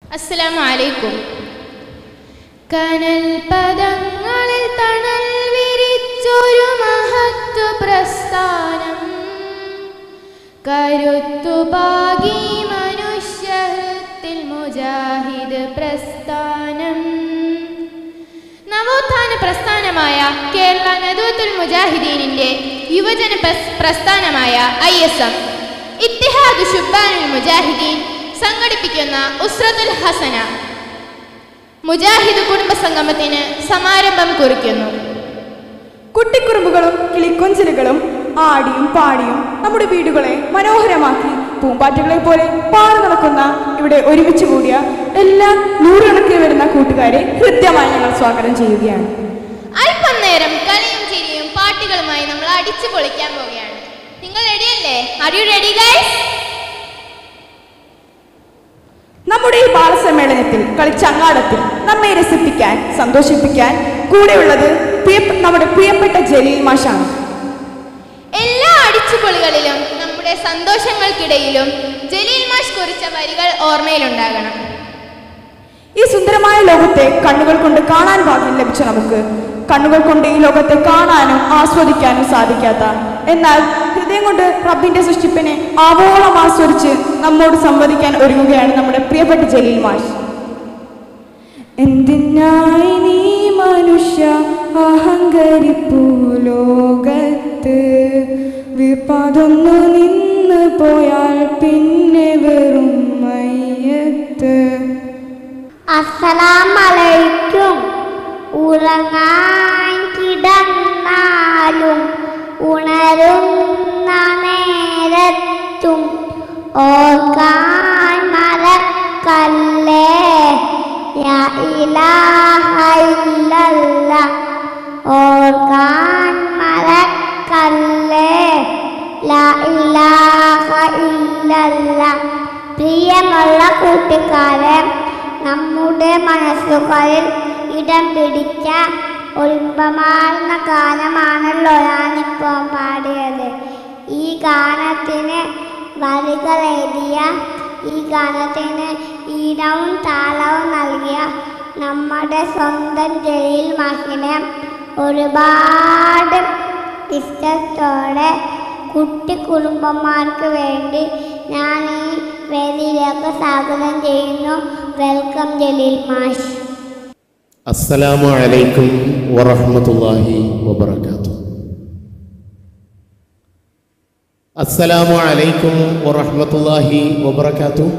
അസ്സലാമു അലൈക്കും കനൽ പദങ്ങളിൽ തണൽ വിരിച്ചൊരു മഹത്വ പ്രസ്ഥാനം കരുത്തുപാകി മനുഷ്യത്തിൽ മുജാഹിദ് പ്രസ്ഥാനം നവോത്ഥാന പ്രസ്ഥാനമായ കേരള നദുവത്തുൽ മുജാഹിദീനിന്റെ യുവജന പ്രസ്- പ്രസ്ഥാനമായ I S M Ittihad Shubbanul Mujahideen സംഘടിപ്പിക്കുന്ന ഉസ്രത്തുൽ ഹസന മുജാഹിദ് കുടുംബ സംഗമത്തിന് സമാരംഭം കുറിക്കുന്നു കുട്ടിക്കുറുമ്പുകളും കിളിക്കൊഞ്ചലുകളും ആടിയും പാടിയും നമ്മുടെ വീടുകളെ മനോഹരമാക്കി പൂമ്പാറ്റകളെ പോലെ പാറി നടക്കുന്ന ഇവിടെ ഒരുമിച്ച് കൂടിയ എല്ലാ നൂറുകണക്കിന് വരുന്ന കൂട്ടുകാരെ ഹൃദ്യമായി ഞങ്ങൾ സ്വാഗതം ചെയ്യുകയാണ് അല്പം നേരം കളിയും ചിരിയും പാട്ടുകളുമായി നമ്മൾ അടിച്ചു പൊളിക്കാൻ പോവുകയാണ് നിങ്ങൾ റെഡിയല്ലേ ആർ യു റെഡി ഗൈസ് നമ്മുടെ ഈ ബാലസമ്മേളനത്തിൽ കളിച്ചങ്ങാടത്തിൽ നമ്മെ രസിപ്പിക്കാൻ സന്തോഷിപ്പിക്കാൻ കൂടെയുള്ളത് പ്രിയപ്പെ- നമ്മുടെ പ്രിയപ്പെട്ട ജലീൽ മാഷാണ് എല്ലാ അടിച്ചുപൊളികളിലും നമ്മുടെ സന്തോഷങ്ങൾക്കിടയിലും ജലീൽ മാഷ് കുറിച്ച വരികൾ ഓർമ്മയിലുണ്ടാകണം ഈ സുന്ദരമായ ലോകത്തെ കണ്ണുകൾ കൊണ്ട് കാണാൻ ഭാഗ്യം ലഭിച്ച നമുക്ക് കണ്ണുകൾ കൊണ്ട് ഈ ലോകത്തെ കാണാനും ആസ്വദിക്കാനും സാധിക്കാത്ത എന്നാൽ ഹൃദയം കൊണ്ട് റബ്ബിന്റെ സൃഷ്ടിപ്പിനെ ആവോളം ആസ്വദിച്ച് നമ്മോട് സംവദിക്കാൻ ഒരുങ്ങുകയാണ് നമ്മുടെ പ്രിയപ്പെട്ട ജലീൽ മാഷ് എന്തിനായി നീ മനുഷ്യ അഹങ്കരിപ്പൂ ലോകത്ത് വിപതൊന്നു നിന്ന് പോയാൽ പിന്നെ വെറും മയ്യത്ത് അസ്സലാമലൈക്കും ഉറങ്ങാൻ കിടന്നാലും ഉണരുന്ന നേരത്തും ഓർക്കാൻ മറക്കല്ലേ യാ ഇലാഹ ഇല്ലല്ല ഓർക്കാൻ മറക്കല്ലേ ലാ ഇലാഹ ഇല്ലല്ല പ്രിയമുള്ള കൂട്ടുകാരെ നമ്മുടെ മനസ്സുകളിൽ ഇടം പിടിച്ച ഒളിമ്പമാർന്ന ഗാനമാണല്ലോ ഞാനിപ്പോൾ പാടിയത് ഈ ഗാനത്തിന് വരികൾ എഴുതിയ ഈ ഗാനത്തിന് ഈണവും താളവും നൽകിയ നമ്മുടെ സ്വന്തം ജലീൽ മാഷിനെ ഒരുപാട് ഇഷ്ടത്തോടെ കുട്ടി കുടുംബന്മാർക്ക് വേണ്ടി ഞാൻ ഈ വേദിയിലേക്ക് സ്വാഗതം ചെയ്യുന്നു വെൽക്കം ജലീൽ മാഷ് അസ്സലാമു അലൈക്കും വറഹ്മത്തുള്ളാഹി വബറകാതുഹു അസ്സലാമു അലൈക്കും വറഹ്മത്തുള്ളാഹി വബറകാതുഹു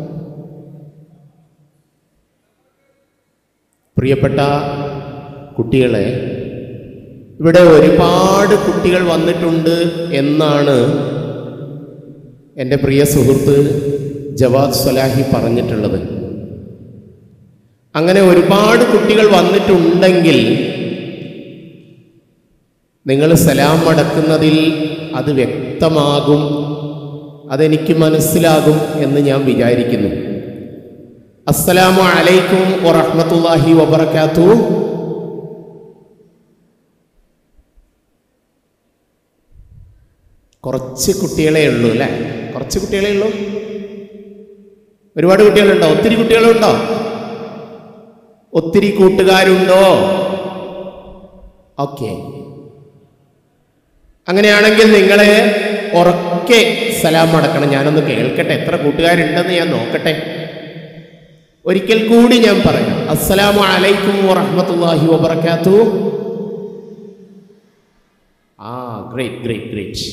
പ്രിയപ്പെട്ട കുട്ടികളെ ഇവിടെ ഒരുപാട് കുട്ടികൾ വന്നിട്ടുണ്ട് എന്നാണ് എൻ്റെ പ്രിയ സുഹൃത്ത് ജവാദ് സലാഹി പറഞ്ഞിട്ടുള്ളത് അങ്ങനെ ഒരുപാട് കുട്ടികൾ വന്നിട്ടുണ്ടെങ്കിൽ നിങ്ങൾ സലാം അടക്കുന്നതിൽ അത് വ്യക്തമാകും അതെനിക്ക് മനസ്സിലാകും എന്ന് ഞാൻ വിചാരിക്കുന്നു അസ്സലാമു അലൈക്കും വറഹ്മത്തുള്ളാഹി വബറകാത്തു കുറച്ച് കുട്ടികളെ ഉള്ളൂ അല്ലേ കുറച്ച് കുട്ടികളെ ഉള്ളൂ ഒരുപാട് കുട്ടികളുണ്ടോ ഒത്തിരി കുട്ടികളുണ്ടോ ഒത്തിരി കൂട്ടുകാരുണ്ടോ ഓക്കെ അങ്ങനെയാണെങ്കിൽ നിങ്ങളെ ഉറക്കെ സലാം അടക്കണം ഞാനൊന്ന് കേൾക്കട്ടെ എത്ര കൂട്ടുകാരുണ്ടെന്ന് ഞാൻ നോക്കട്ടെ ഒരിക്കൽ കൂടി ഞാൻ പറയാം അസ്സലാമു അലൈക്കും വറഹ്മത്തുള്ളാഹി വബറകാത്തു ആ ഗ്രേറ്റ് ഗ്രേറ്റ് ഗ്രേറ്റ്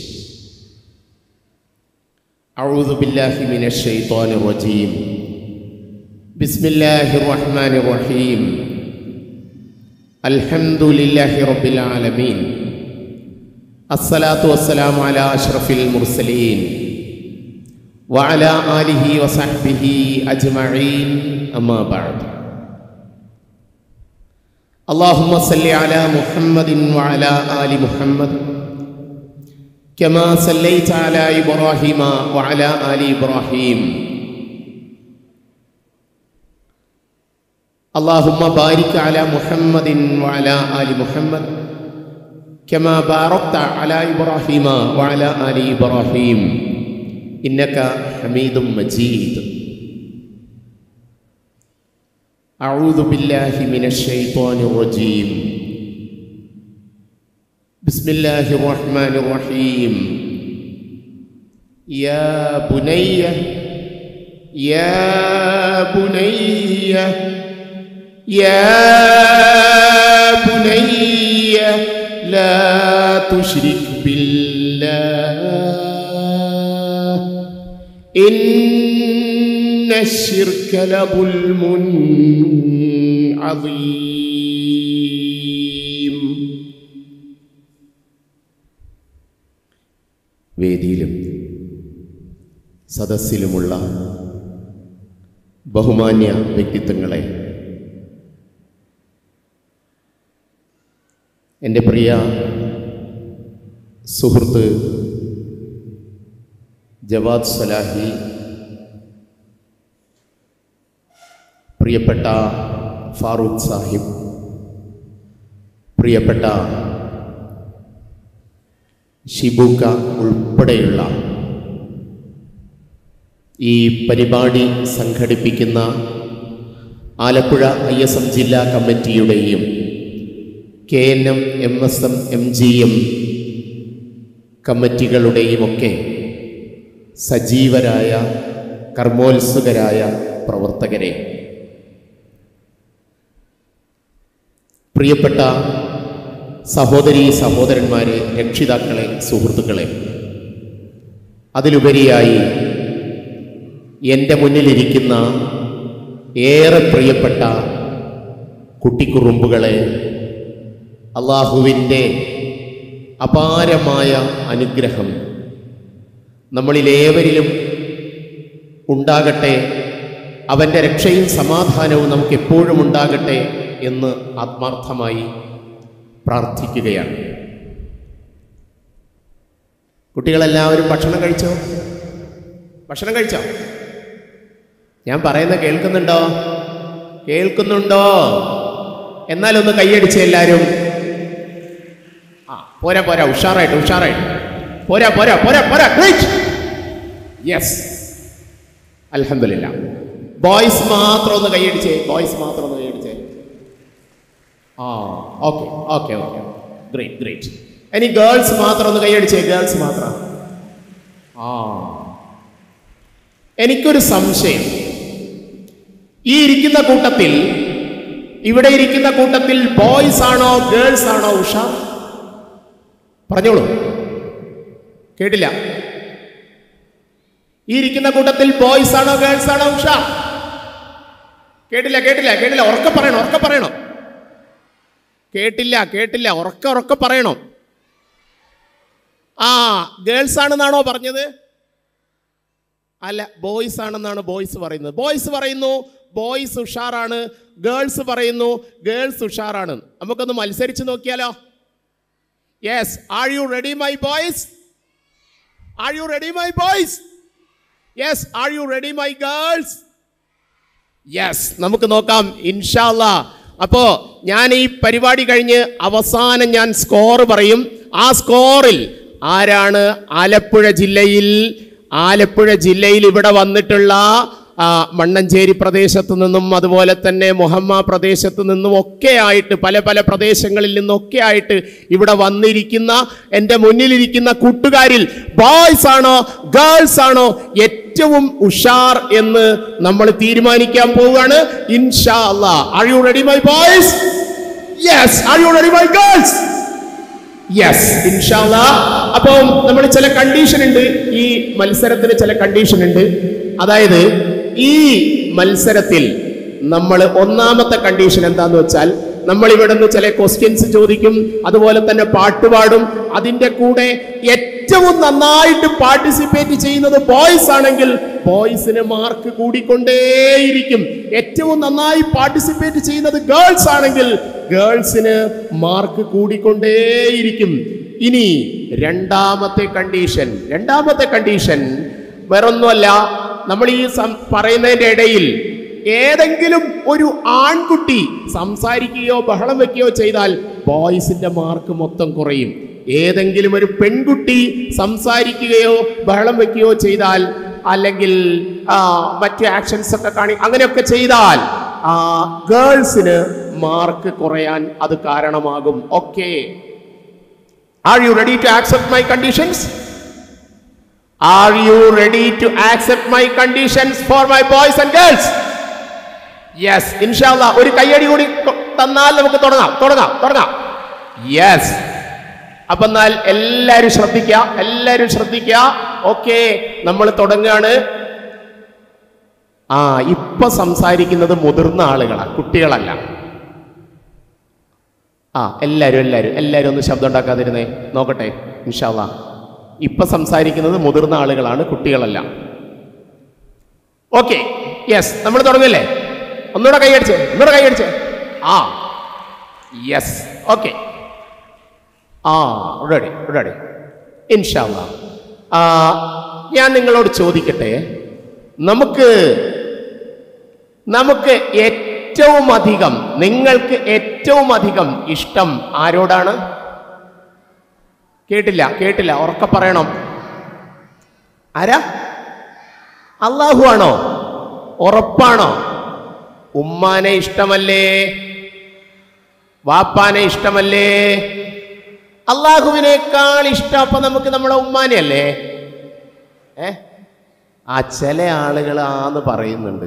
أعوذ بالله من الشيطان الرجيم بسم الله الرحمن الرحيم الحمد لله رب العالمين الصلاة والسلام على أشرف المرسلين وعلى آله وصحبه أجمعين أما بعد اللهم صل على محمد وعلى آل محمد كما صليت على إبراهيم وعلى آل إبراهيم اللهم بارك على محمد وعلى آل محمد كما باركت على إبراهيم وعلى آل إبراهيم إنك حميد مجيد أعوذ بالله من الشيطان الرجيم بسم الله الرحمن الرحيم يا بني يا بني يا بني لا تشرك بالله إن الشرك لظلم عظيم വേദിയിലും സദസ്സിലുമുള്ള ബഹുമാന്യ വ്യക്തിത്വങ്ങളെ എൻ്റെ പ്രിയ സുഹൃത്ത് ജവാദ് സലാഹി പ്രിയപ്പെട്ട ഫാറൂഖ് സാഹിബ് പ്രിയപ്പെട്ട ഷിബുക്ക ഉൾപ്പെടെയുള്ള ഈ പരിപാടി സംഘടിപ്പിക്കുന്ന ആലപ്പുഴ ഐ എസ് എം ജില്ലാ കമ്മിറ്റിയുടെയും K N M M S M M G M കമ്മിറ്റികളുടെയുമൊക്കെ സജീവരായ കർമ്മോത്സുകരായ പ്രവർത്തകരെ പ്രിയപ്പെട്ട സഹോദരീ സഹോദരന്മാരെ രക്ഷിതാക്കളെ സുഹൃത്തുക്കളെ അതിലുപരിയായി എൻ്റെ മുന്നിലിരിക്കുന്ന ഏറെ പ്രിയപ്പെട്ട കുട്ടിക്കുറുമ്പുകളെ അള്ളാഹുവിൻ്റെ അപാരമായ അനുഗ്രഹം നമ്മളിലേവരിലും ഉണ്ടാകട്ടെ അവൻ്റെ രക്ഷയും സമാധാനവും നമുക്ക് എപ്പോഴും ഉണ്ടാകട്ടെ എന്ന് ആത്മാർത്ഥമായി പ്രാർത്ഥിക്കുകയാണ് കുട്ടികളെല്ലാവരും ഭക്ഷണം കഴിച്ചോ ഭക്ഷണം കഴിച്ചോ ഞാൻ പറയുന്ന കേൾക്കുന്നുണ്ടോ കേൾക്കുന്നുണ്ടോ എന്നാലൊന്ന് കൈയടിച്ച് എല്ലാവരും ആ പോരാ പോരാ ഉഷാറായിട്ട് ഉഷാറായിട്ട് പോരാ പോരാ പോരാ പോരാ യെസ് അലഹമില്ല ബോയ്സ് മാത്രം ഒന്ന് കൈയടിച്ചേ ബോയ്സ് മാത്രം ഒന്ന് കൈയടിച്ചേ ആ okay okay okay great great ഇനി ഗേൾസ് മാത്രം ഒന്ന് കൈയടിച്ചേ ഗേൾസ് മാത്രം ആ എനിക്കൊരു സംശയം ഈ ഇരിക്കുന്ന കൂട്ടത്തിൽ ഇവിടെ ഇരിക്കുന്ന കൂട്ടത്തിൽ ബോയ്സ് ആണോ ഗേൾസ് ആണോ ഉഷ പറഞ്ഞോളൂ കേട്ടില്ല ഈ ഇരിക്കുന്ന കൂട്ടത്തിൽ ബോയ്സ് ആണോ ഗേൾസ് ആണോ ഉഷ കേട്ടില്ല കേട്ടില്ല കേട്ടില്ല ഉറക്ക പറയണം ഉറക്ക പറയണം കേട്ടില്ല കേട്ടില്ല ഉറക്ക ഉറക്ക പറയണം ആ ഗേൾസ് ആണെന്നാണോ പറഞ്ഞത് അല്ല ബോയ്സ് ആണെന്നാണ് ബോയ്സ് പറയുന്നത് ബോയ്സ് പറയുന്നു ബോയ്സ് ഉഷാറാണ് ഗേൾസ് പറയുന്നു ഗേൾസ് ഉഷാറാണ് നമുക്കൊന്ന് മത്സരിച്ച് നോക്കിയാലോ yes are you ready my boys are you ready my boys yes are you ready my girls yes നമുക്ക് നോക്കാം ഇൻഷാല്ല അപ്പോ ഞാൻ ഈ പരിപാടി കഴിഞ്ഞ് അവസാനം ഞാൻ സ്കോർ പറയും ആ സ്കോറിൽ ആരാണ് ആലപ്പുഴ ജില്ലയിൽ ആലപ്പുഴ ജില്ലയിൽ ഇവിടെ വന്നിട്ടുള്ള ആ, മണ്ണഞ്ചേരി പ്രദേശത്തു നിന്നും അതുപോലെ തന്നെ മുഹമ്മ പ്രദേശത്തു നിന്നും ഒക്കെ ആയിട്ട് പല പല പ്രദേശങ്ങളിൽ നിന്നൊക്കെ ആയിട്ട് ഇവിടെ വന്നിരിക്കുന്ന എൻ്റെ മുന്നിലിരിക്കുന്ന കൂട്ടുകാരിൽ ബോയ്സ് ആണോ ഗേൾസ് ആണോ ഏറ്റവും ഉഷാർ എന്ന് നമ്മൾ തീരുമാനിക്കാൻ പോവുകയാണ് ഇൻഷാ അല്ലാ are you ready my boys yes are you ready my girls yes ഇൻഷാല്ല അപ്പം നമ്മൾ ചില കണ്ടീഷൻ ഉണ്ട് ഈ മത്സരത്തിന് ചില കണ്ടീഷൻ ഉണ്ട് അതായത് ഈ മത്സരത്തിൽ നമ്മൾ ഒന്നാമത്തെ കണ്ടീഷൻ എന്താന്ന് വെച്ചാൽ നമ്മൾ ഇവിടെ നിന്ന് ചില ക്വസ്റ്റ്യൻസ് ചോദിക്കും അതുപോലെ തന്നെ പാട്ട് പാടും അതിന്റെ കൂടെ ഏറ്റവും നന്നായിട്ട് പാർട്ടിസിപ്പേറ്റ് ചെയ്യുന്നത് ബോയ്സ് ആണെങ്കിൽ ബോയ്സിന് മാർക്ക് കൂടിക്കൊണ്ടേയിരിക്കും ഏറ്റവും നന്നായി പാർട്ടിസിപ്പേറ്റ് ചെയ്യുന്നത് ഗേൾസ് ആണെങ്കിൽ ഗേൾസിന് മാർക്ക് കൂടിക്കൊണ്ടേയിരിക്കും ഇനി രണ്ടാമത്തെ കണ്ടീഷൻ രണ്ടാമത്തെ കണ്ടീഷൻ വേറൊന്നുമല്ല നമ്മൾ ഈ സം- പറയുന്നതിന്റെ ഇടയിൽ ഏതെങ്കിലും ഒരു ആൺകുട്ടി സംസാരിക്കുകയോ ബഹളം വെക്കുകയോ ചെയ്താൽ ബോയ്സിന്റെ മാർക്ക് മൊത്തം കുറയും ഏതെങ്കിലും ഒരു പെൺകുട്ടി സംസാരിക്കുകയോ ബഹളം വെക്കുകയോ ചെയ്താൽ അല്ലെങ്കിൽ ആ, മറ്റ് ആക്ഷൻസ് ഒക്കെ കാണി അങ്ങനെയൊക്കെ ചെയ്താൽ ഗേൾസിന് മാർക്ക് കുറയാൻ അത് കാരണമാകും okay are you ready to accept my conditions are you ready to accept my conditions for my boys and girls yes ഇൻഷാല്ല ഒരു കയ്യടി കൂടി കൊ- തന്നാൽ നമുക്ക് തുടങ്ങാം തുടങ്ങാം തുടങ്ങാം യെസ് അപ്പൊ എന്നാൽ എല്ലാവരും ശ്രദ്ധിക്കുക എല്ലാവരും ശ്രദ്ധിക്കുക ഓക്കെ നമ്മൾ തുടങ്ങുകയാണ് ആ ഇപ്പൊ സംസാരിക്കുന്നത് മുതിർന്ന ആളുകളാണ് കുട്ടികളല്ല ആ എല്ലാവരും എല്ലാവരും എല്ലാവരും ഒന്ന് ശബ്ദം ഉണ്ടാക്കാതിരുന്നേ നോക്കട്ടെ ഇൻഷാല്ല ഇപ്പൊ സംസാരിക്കുന്നത് മുതിർന്ന ആളുകളാണ് കുട്ടികളല്ല ഓക്കെ യെസ് നമ്മൾ തുടങ്ങില്ലേ ഒന്നുകൂടെ കൈയടിച്ചേ ഒന്നുകൂടെ കൈയടിച്ചേ ആ യെസ് ഓക്കെ ആ റെഡി റെഡി ഇൻഷാല്ല ഞാൻ നിങ്ങളോട് ചോദിക്കട്ടെ നമുക്ക് നമുക്ക് ഏറ്റവും അധികം നിങ്ങൾക്ക് ഏറ്റവും അധികം ഇഷ്ടം ആരോടാണ് കേട്ടില്ല കേട്ടില്ല ഉറക്കെ പറയണം ആരാ അള്ളാഹു ആണോ ഉറപ്പാണോ ഉമ്മാനെ ഇഷ്ടമല്ലേ വാപ്പാനെ ഇഷ്ടമല്ലേ അള്ളാഹുവിനേക്കാൾ ഇഷ്ടം അപ്പൊ നമുക്ക് നമ്മുടെ ഉമ്മാനെ അല്ലേ ഏ ആ ചില ആളുകൾ ആന്ന് പറയുന്നുണ്ട്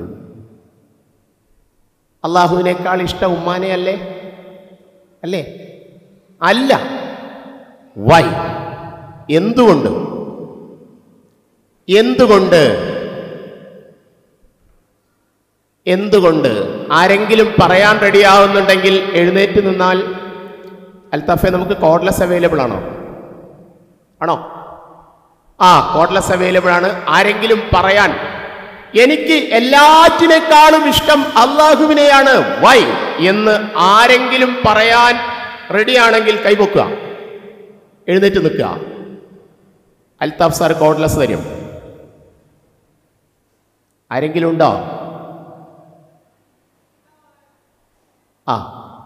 അള്ളാഹുവിനേക്കാൾ ഇഷ്ടം ഉമ്മാനെ അല്ലേ അല്ലേ അല്ല വൈ എന്തുകൊണ്ട് എന്തുകൊണ്ട് എന്തുകൊണ്ട് ആരെങ്കിലും പറയാൻ റെഡിയാവുന്നുണ്ടെങ്കിൽ എഴുന്നേറ്റ് നിന്നാൽ അൽത്തഫെ നമുക്ക് കോഡ്ലെസ് അവൈലബിൾ ആണോ ആണോ ആ കോഡ്ലെസ് അവൈലബിൾ ആണ് ആരെങ്കിലും പറയാൻ എനിക്ക് എല്ലാറ്റിനേക്കാളും ഇഷ്ടം അള്ളാഹുവിനെയാണ് വൈ എന്ന് ആരെങ്കിലും പറയാൻ റെഡിയാണെങ്കിൽ കൈപൊക്കുക എഴുന്നേറ്റ് നിൽക്കുക അൽത്താഫ് സാർ കോഡ്ലെസ് തരും ആരെങ്കിലും ഉണ്ടോ ആ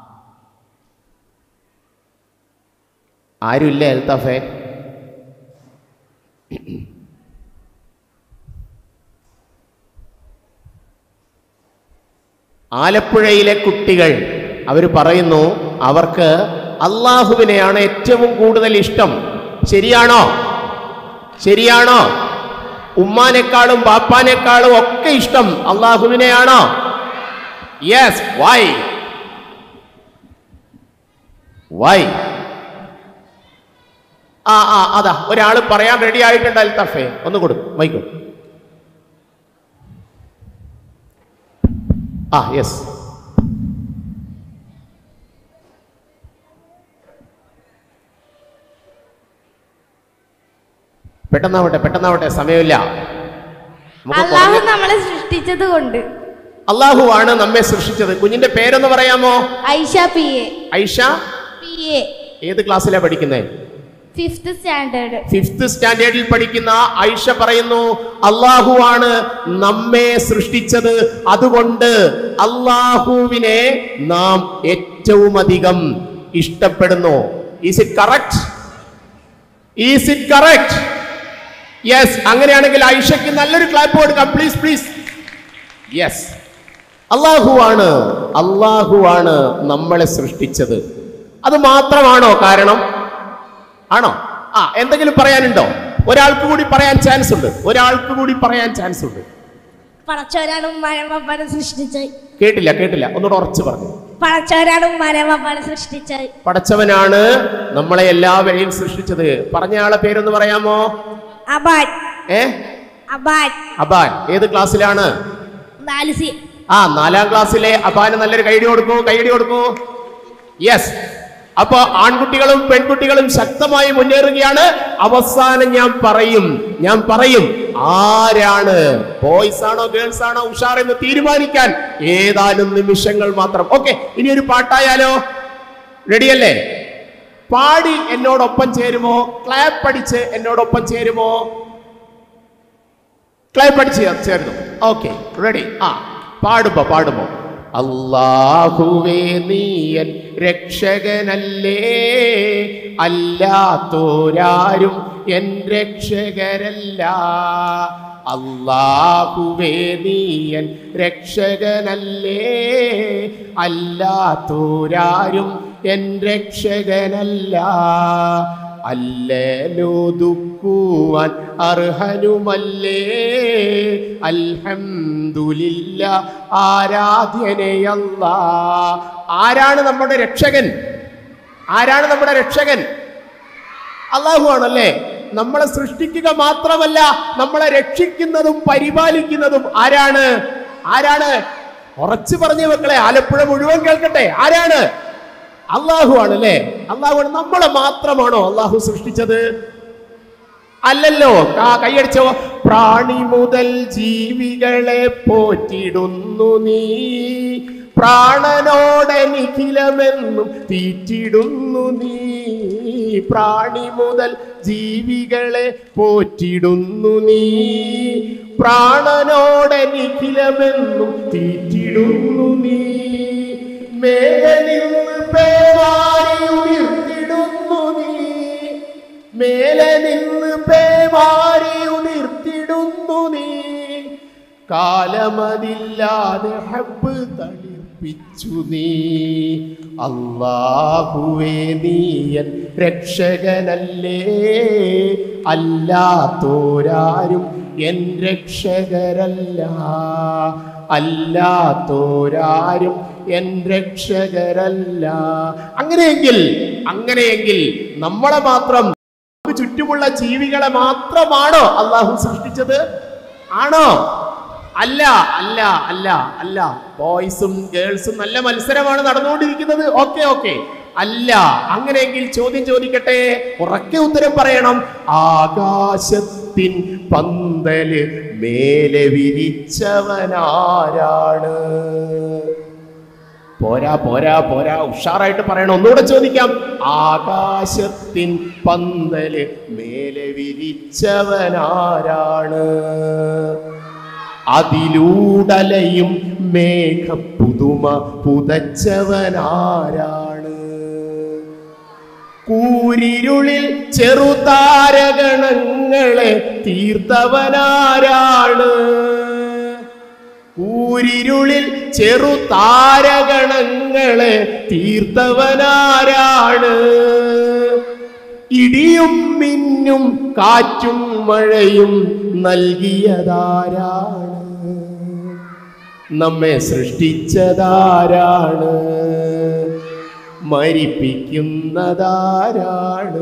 ആരുമില്ലേ അൽത്താഫേ ആലപ്പുഴയിലെ കുട്ടികൾ അവർ പറയുന്നു അവർക്ക് അള്ളാഹുവിനെയാണ് ഏറ്റവും കൂടുതൽ ഇഷ്ടം ശരിയാണോ ശരിയാണോ ഉമ്മാനേക്കാളും ബാപ്പാനേക്കാളും ഒക്കെ ഇഷ്ടം അള്ളാഹുവിനെയാണോ യെസ് വൈ വൈ ആ ആ അതാ ഒരാൾ പറയാൻ റെഡി ആയിട്ടുണ്ട് അൽത്തഫേ ഒന്ന് കൊടുക്കും വൈക്കും ആ യെസ് പെട്ടെന്നാവട്ടെ പെട്ടെന്നാവട്ടെ സമയമില്ല നമുക്ക് അള്ളാഹു കുറഞ്ഞ- നമ്മളെ സൃഷ്ടിച്ചത് കൊണ്ട് അള്ളാഹു ആണ് നമ്മെ സൃഷ്ടിച്ചത് കുഞ്ഞിന്റെ പേരൊന്ന് പറയാമോ Aisha P A Aisha P A ഏത് ക്ലാസ്സിലാണ് പഠിക്കുന്നത് ഫിഫ്ത് സ്റ്റാൻഡേർഡ് ഫിഫ്ത് സ്റ്റാൻഡേർഡിൽ പഠിക്കുന്ന ഐഷ പറയുന്നു അള്ളാഹു ആണ് നമ്മെ സൃഷ്ടിച്ചത് അതുകൊണ്ട് അള്ളാഹുവിനെ നാം ഏറ്റവും അധികം ഇഷ്ടപ്പെടുന്നു is it correct is it correct yes അങ്ങനെയാണെങ്കിൽ ഐഷയ്ക്ക് നല്ലൊരു ക്ലാപ്പ് കൊടുക്കാം പ്ലീസ് പ്ലീസ് യെസ് അള്ളാഹു ആണ് അള്ളാഹു ആണ് നമ്മളെ സൃഷ്ടിച്ചത് അത് മാത്രമാണോ കാരണം ആണോ ആ എന്തെങ്കിലും പറയാനുണ്ടോ ഒരാൾക്ക് കൂടി പറയാൻ ചാൻസ് ഉണ്ട് ഒരാൾക്ക് കൂടി പറയാൻ ചാൻസ് ഉണ്ട് പടച്ചവരാണ് ഉമ്മാനെ പപ്പാനെ സൃഷ്ടിച്ചത് കേട്ടില്ല കേട്ടില്ല ഒന്നുകൂടെ ഉറച്ചു പറഞ്ഞു പടച്ചവരാണ് ഉമ്മാനെ പപ്പാനെ സൃഷ്ടിച്ചത് പടച്ചവനാണ് നമ്മളെ എല്ലാവരെയും സൃഷ്ടിച്ചത് പറഞ്ഞ ആളെ പേരൊന്ന് പറയാമോ അബാൻ ഏ അബാൻ അബാൻ ഏത് ക്ലാസ്സിലാണ് നാല് സി ആ നാലാം ക്ലാസ്സിലെ അബാന് നല്ലൊരു കൈഡി കൊടുക്കൂ കൈഡി കൊടുക്കൂ യെസ് അപ്പോ ആൺകുട്ടികളും പെൺകുട്ടികളും ശക്തമായി മുന്നേറുകയാണ് അവസാനം ഞാൻ പറയും ഞാൻ പറയും ആരാണ് ബോയ്സ് ആണോ ഗേൾസ് ആണോ ഉഷാർ എന്ന് തീരുമാനിക്കാൻ ഏതാനും നിമിഷങ്ങൾ മാത്രം ഓക്കെ ഇനി ഒരു പാട്ടായാലോ റെഡിയല്ലേ പാടി എന്നോടൊപ്പം ചേരുമോ ക്ലാപ്പ് അടിച്ച് എന്നോടൊപ്പം ചേരുമോ ക്ലൈപ്പ് അടിച്ച് ചേർന്നു ഓക്കെ റെഡി ആ പാടുമ്പോ പാടുമ്പോ അല്ലാഹുവേ നീയൻ രക്ഷകനല്ലേ അല്ലാത്തോരാരും എൻ രക്ഷകരല്ല അല്ലാഹുവേ നീയൻ രക്ഷകനല്ലേ അല്ലാത്തോരാരും എൻ രക്ഷകനല്ല അല്ലലോതുക്കുവാൻ അർഹനുമല്ലേ അൽഹംദുലില്ല ആരാധ്യനയല്ല ആരാണ് നമ്മുടെ രക്ഷകൻ ആരാണ് നമ്മുടെ രക്ഷകൻ അള്ളാഹു ആണല്ലേ നമ്മളെ സൃഷ്ടിക്കുക മാത്രമല്ല നമ്മളെ രക്ഷിക്കുന്നതും പരിപാലിക്കുന്നതും ആരാണ് ആരാണ് ഉറച്ചു പറഞ്ഞു മക്കളെ ആലപ്പുഴ മുഴുവൻ കേൾക്കട്ടെ ആരാണ് അള്ളാഹു ആണല്ലേ അള്ളാഹു ആണ് നമ്മളെ മാത്രമാണോ അള്ളാഹു സൃഷ്ടിച്ചത് അല്ലല്ലോ ആ കൈയടിച്ചോ പ്രാണി മുതൽ ജീവികളെ പോറ്റിടുന്നു നീ പ്രാണനോടെ നിഖിലമെന്നും തീറ്റിടുന്നു നീ പ്രാണി മുതൽ ജീവികളെ പോറ്റിടുന്നു നീ പ്രാണനോടെ നിഖിലമെന്നും തീറ്റിടുന്നു നീ മേലിൽ പേവാരി ഉയർത്തിടുന്നു നീ മേലെ നിന്ന് പേവാരി ഉതിർത്തിടുന്നു നീ കാലമതില്ലാതെ ഹബ്ബ് തളിർപ്പിച്ചു നീ അല്ലാഹുവേ നീയൻ രക്ഷകനല്ലേ അല്ലാത്തോരാരും എൻ രക്ഷകരല്ല അല്ലാത്തോരാരും എൻ രക്ഷകരല്ല അങ്ങനെയെങ്കിൽ അങ്ങനെയെങ്കിൽ നമ്മളെ മാത്രം നമുക്ക് ചുറ്റുമുള്ള ജീവികളെ മാത്രമാണോ അള്ളാഹു സൃഷ്ടിച്ചത് ആണോ അല്ല അല്ല അല്ല അല്ല ബോയ്സും ഗേൾസും നല്ല മത്സരമാണ് നടന്നുകൊണ്ടിരിക്കുന്നത് ഓക്കെ ഓക്കെ അല്ല അങ്ങനെയെങ്കിൽ ചോദ്യം ചോദിക്കട്ടെ ഉറക്കെ ഉത്തരം പറയണം ആകാശത്തിൻ പന്തല് മേലെ വിരിച്ചവനാരാണ് പോരാ പോരാ പോരാ ഉഷാറായിട്ട് പറയണം ഒന്നുകൂടെ ചോദിക്കാം ആകാശത്തിൻ പന്തല് മേലെ വിരിച്ചവനാരാണ് അതിലൂടലയും മേഘപ്പുതുമ പുതച്ചവനാരാണ് കൂരിരുളിൽ ചെറുതാരഗണങ്ങളെ തീർത്തവനാരാണ് കൂരിരുളിൽ ചെറുതാരഗണങ്ങളെ തീർത്തവനാരാണ് ഇടിയും മിന്നും കാറ്റും മഴയും നൽകിയതാരാണ് നമ്മെ സൃഷ്ടിച്ചതാരാണ് മരിപ്പിക്കുന്നതാരാണ്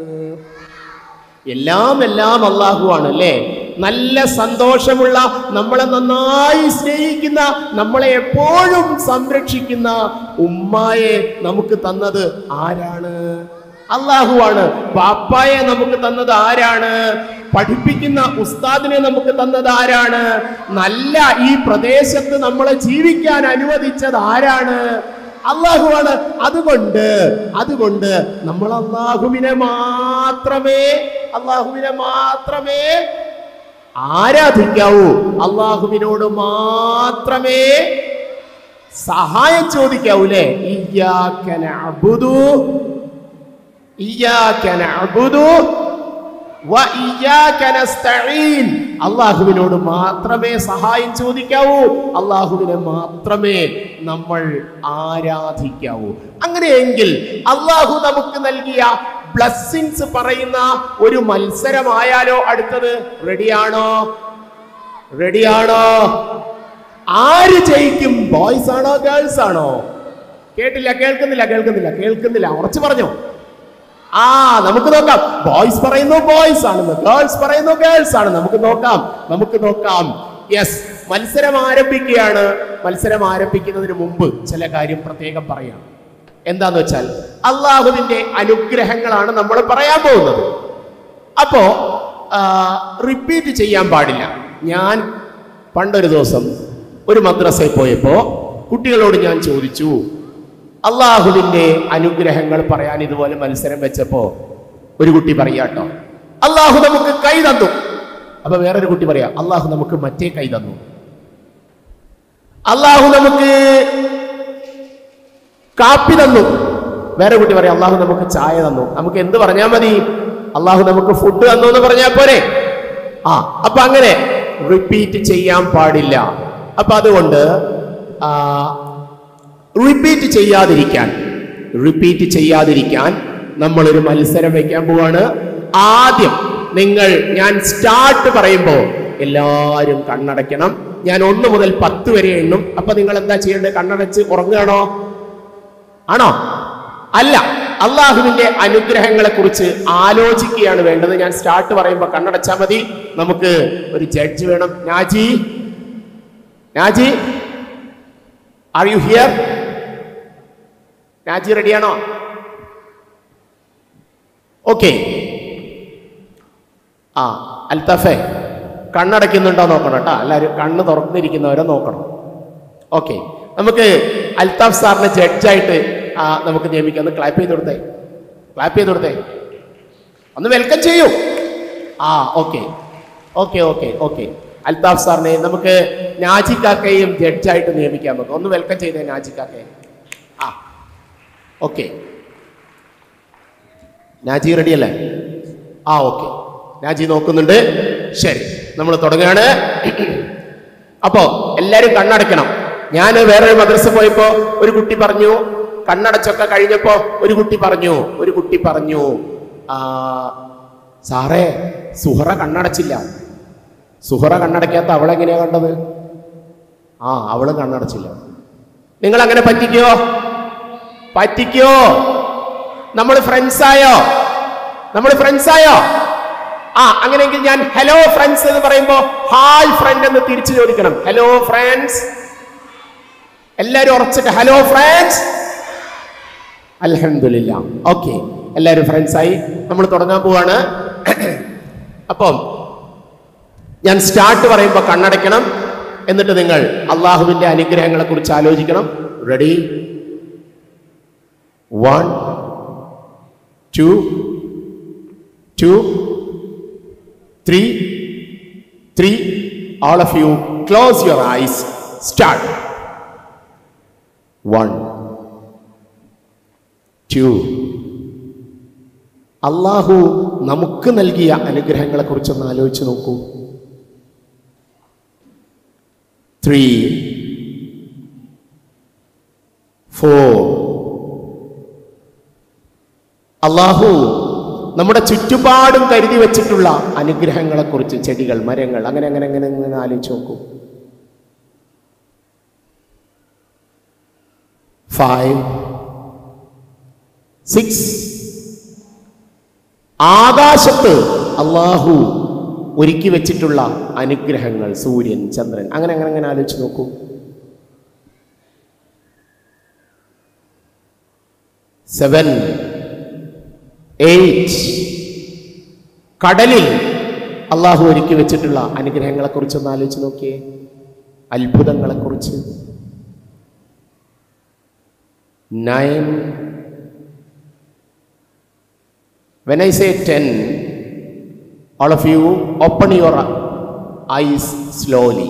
എല്ലാം എല്ലാം അള്ളാഹു ആണ് അല്ലേ നല്ല സന്തോഷമുള്ള നമ്മളെ നന്നായി സ്നേഹിക്കുന്ന നമ്മളെ എപ്പോഴും സംരക്ഷിക്കുന്ന ഉമ്മായെ നമുക്ക് തന്നത് ആരാണ് അള്ളാഹുവാണ് പാപ്പായെ നമുക്ക് തന്നത് ആരാണ് പഠിപ്പിക്കുന്ന ഉസ്താദിനെ നമുക്ക് തന്നത് ആരാണ് നല്ല ഈ പ്രദേശത്ത് നമ്മളെ ജീവിക്കാൻ അനുവദിച്ചത് ആരാണ് അള്ളാഹുവാണ് അതുകൊണ്ട് അതുകൊണ്ട് നമ്മൾ അള്ളാഹുവിനെ മാത്രമേ അള്ളാഹുവിനെ മാത്രമേ ആരാധിക്കാവൂ അള്ളാഹുവിനോട് മാത്രമേ സഹായം ചോദിക്കാവൂലേ ഇയ്യാക നഅ്ബുദു ഇയ്യാക നഅ്ബുദു വ ഇയ്യാക നസ്തഈൻ അള്ളാഹുവിനോട് മാത്രമേ സഹായം ചോദിക്കാവൂ അള്ളാഹുവിനെ മാത്രമേ നമ്മൾ ആരാധിക്കാവൂ അങ്ങനെയെങ്കിൽ അള്ളാഹു നമുക്ക് നൽകിയ ബ്ലസ്സിങ്സ് പറയുന്ന ഒരു മത്സരമായാലോ അടുത്തത് റെഡിയാണോ റെഡിയാണോ ആര് ജയിക്കും ബോയ്സ് ആണോ ഗേൾസ് ആണോ കേട്ടില്ല കേൾക്കുന്നില്ല കേൾക്കുന്നില്ല കേൾക്കുന്നില്ല ഉറച്ചു പറഞ്ഞോ ആ നമുക്ക് നോക്കാം ബോയ്സ് പറയുന്നു ബോയ്സ് ആണെന്ന് ഗേൾസ് പറയുന്നു ഗേൾസ് ആണ് നമുക്ക് നോക്കാം നമുക്ക് നോക്കാം യെസ് മത്സരം ആരംഭിക്കുകയാണ് മത്സരം ആരംഭിക്കുന്നതിന് മുമ്പ് ചില കാര്യം പ്രത്യേകം പറയാം എന്താന്ന് വെച്ചാൽ അള്ളാഹുവിന്റെ അനുഗ്രഹങ്ങളാണ് നമ്മൾ പറയാൻ പോകുന്നത് അപ്പോ റിപ്പീറ്റ് ചെയ്യാൻ പാടില്ല ഞാൻ പണ്ടൊരു ദിവസം ഒരു മദ്രസയിൽ പോയപ്പോ കുട്ടികളോട് ഞാൻ ചോദിച്ചു അള്ളാഹുവിന്റെ അനുഗ്രഹങ്ങൾ പറയാൻ ഇതുപോലെ മത്സരം വെച്ചപ്പോ ഒരു കുട്ടി പറയാട്ടോ അള്ളാഹു നമുക്ക് കൈ തന്നു അപ്പൊ വേറൊരു കുട്ടി പറയാ അള്ളാഹു നമുക്ക് മറ്റേ കൈ തന്നു അള്ളാഹു നമുക്ക് കാപ്പി തന്നു വേറെ കുട്ടി പറയാം അള്ളാഹു നമുക്ക് ചായ തന്നു നമുക്ക് എന്ത് പറഞ്ഞാൽ മതി അള്ളാഹു നമുക്ക് ഫുഡ് തന്നു എന്ന് പറഞ്ഞാൽ പോരെ ആ അപ്പൊ അങ്ങനെ റിപ്പീറ്റ് ചെയ്യാൻ പാടില്ല അപ്പൊ അതുകൊണ്ട് റിപ്പീറ്റ് ചെയ്യാതിരിക്കാൻ റിപ്പീറ്റ് ചെയ്യാതിരിക്കാൻ നമ്മളൊരു മത്സരം വെക്കാൻ പോവാണ് ആദ്യം നിങ്ങൾ ഞാൻ സ്റ്റാർട്ട് പറയുമ്പോൾ എല്ലാവരും കണ്ണടയ്ക്കണം ഞാൻ ഒന്ന് മുതൽ പത്ത് വരെ എണ്ണും അപ്പൊ നിങ്ങൾ എന്താ ചെയ്യേണ്ടത് കണ്ണടച്ച് ഉറങ്ങുകയാണോ ആണോ അല്ല അള്ളാഹുവിന്റെ അനുഗ്രഹങ്ങളെ കുറിച്ച് ആലോചിക്കുകയാണ് വേണ്ടത് ഞാൻ സ്റ്റാർട്ട് പറയുമ്പോൾ കണ്ണടച്ചാൽ മതി നമുക്ക് ഒരു ജഡ്ജ് വേണം Naji Naji are you here Naji റെഡിയാണോ ഓക്കെ ആ അൽത്തഫെ കണ്ണടയ്ക്കുന്നുണ്ടോ നോക്കണം കേട്ടോ എല്ലാവരും കണ്ണ് തുറന്നിരിക്കുന്നവരെ നോക്കണം ഓക്കെ നമുക്ക് അൽത്താഫ് സാറിനെ ജഡ്ജായിട്ട് ആ, നമുക്ക് നിയമിക്കാം ഒന്ന് ക്ലാപ്പ് ചെയ്ത് കൊടുത്തേ ക്ലാപ്പ് ചെയ്ത് കൊടുത്തേ ഒന്ന് വെൽക്കം ചെയ്യൂ ആ okay okay okay okay Althaf സാറിനെ നമുക്ക് നാജിക്കാക്കയും ജഡ്ജായിട്ട് നിയമിക്കാം നമുക്ക് ഒന്ന് വെൽക്കം ചെയ്തേ നാജിക്കാക്കയെ ആ ഓക്കെ നാജി റെഡി അല്ലേ ആ ഓക്കെ നാജി നോക്കുന്നുണ്ട് ശരി നമ്മൾ തുടങ്ങുകയാണ് അപ്പോ എല്ലാരും കണ്ണടയ്ക്കണം ഞാൻ വേറൊരു മദ്രസ പോയപ്പോ ഒരു കുട്ടി പറഞ്ഞു കണ്ണടച്ചൊക്കെ കഴിഞ്ഞപ്പോ ഒരു കുട്ടി പറഞ്ഞു ഒരു കുട്ടി പറഞ്ഞു ആ സാറേ സുഹറ കണ്ണടച്ചില്ല സുഹറ കണ്ണടയ്ക്കാത്ത അവളെങ്ങനെയാ കണ്ടത് ആ അവള് കണ്ണടച്ചില്ല നിങ്ങൾ അങ്ങനെ പറ്റിക്കോ പറ്റിക്കോ നമ്മൾ ഫ്രണ്ട്സ് ആയോ നമ്മൾ ഫ്രണ്ട്സ് ആയോ ആ അങ്ങനെയെങ്കിൽ ഞാൻ ഹലോ ഫ്രണ്ട്സ് എന്ന് പറയുമ്പോ ഹായ് ഫ്രണ്ട് എന്ന് തിരിച്ചു ചോദിക്കണം ഹലോ ഫ്രണ്ട്സ് എല്ലാരും ഉറച്ചിട്ട് ഹലോ ഫ്രണ്ട്സ് അൽഹംദുലില്ല ഓക്കെ എല്ലാരും ഫ്രണ്ട്സ് ആയി നമ്മൾ തുടങ്ങാൻ പോവാണ് അപ്പം ഞാൻ സ്റ്റാർട്ട് പറയുമ്പോൾ കണ്ണടയ്ക്കണം എന്നിട്ട് നിങ്ങൾ അള്ളാഹുവിന്റെ അനുഗ്രഹങ്ങളെ കുറിച്ച് ആലോചിക്കണം ready one two two three three all of you close your eyes start one two അള്ളാഹു നമുക്ക് നൽകിയ അനുഗ്രഹങ്ങളെ കുറിച്ചൊന്ന് ആലോചിച്ച് നോക്കൂ ത്രീ ഫോർ അള്ളാഹു നമ്മുടെ ചുറ്റുപാടും കരുതി വെച്ചിട്ടുള്ള അനുഗ്രഹങ്ങളെ കുറിച്ച് ചെടികൾ മരങ്ങൾ അങ്ങനെ അങ്ങനെ അങ്ങനെ അങ്ങനെ ആലോചിച്ച് നോക്കൂ ഫൈവ് സിക്സ് ആകാശത്ത് അള്ളാഹു ഒരുക്കി വെച്ചിട്ടുള്ള അനുഗ്രഹങ്ങൾ സൂര്യൻ ചന്ദ്രൻ അങ്ങനെ അങ്ങനെ അങ്ങനെ ആലോചിച്ച് നോക്കൂ സെവൻ എയ്റ്റ് കടലിൽ അള്ളാഹു ഒരുക്കി വെച്ചിട്ടുള്ള അനുഗ്രഹങ്ങളെ കുറിച്ച് ഒന്ന് ആലോചിച്ച് നോക്കിയേ അത്ഭുതങ്ങളെ കുറിച്ച് nine when I say ten all of you open your eyes slowly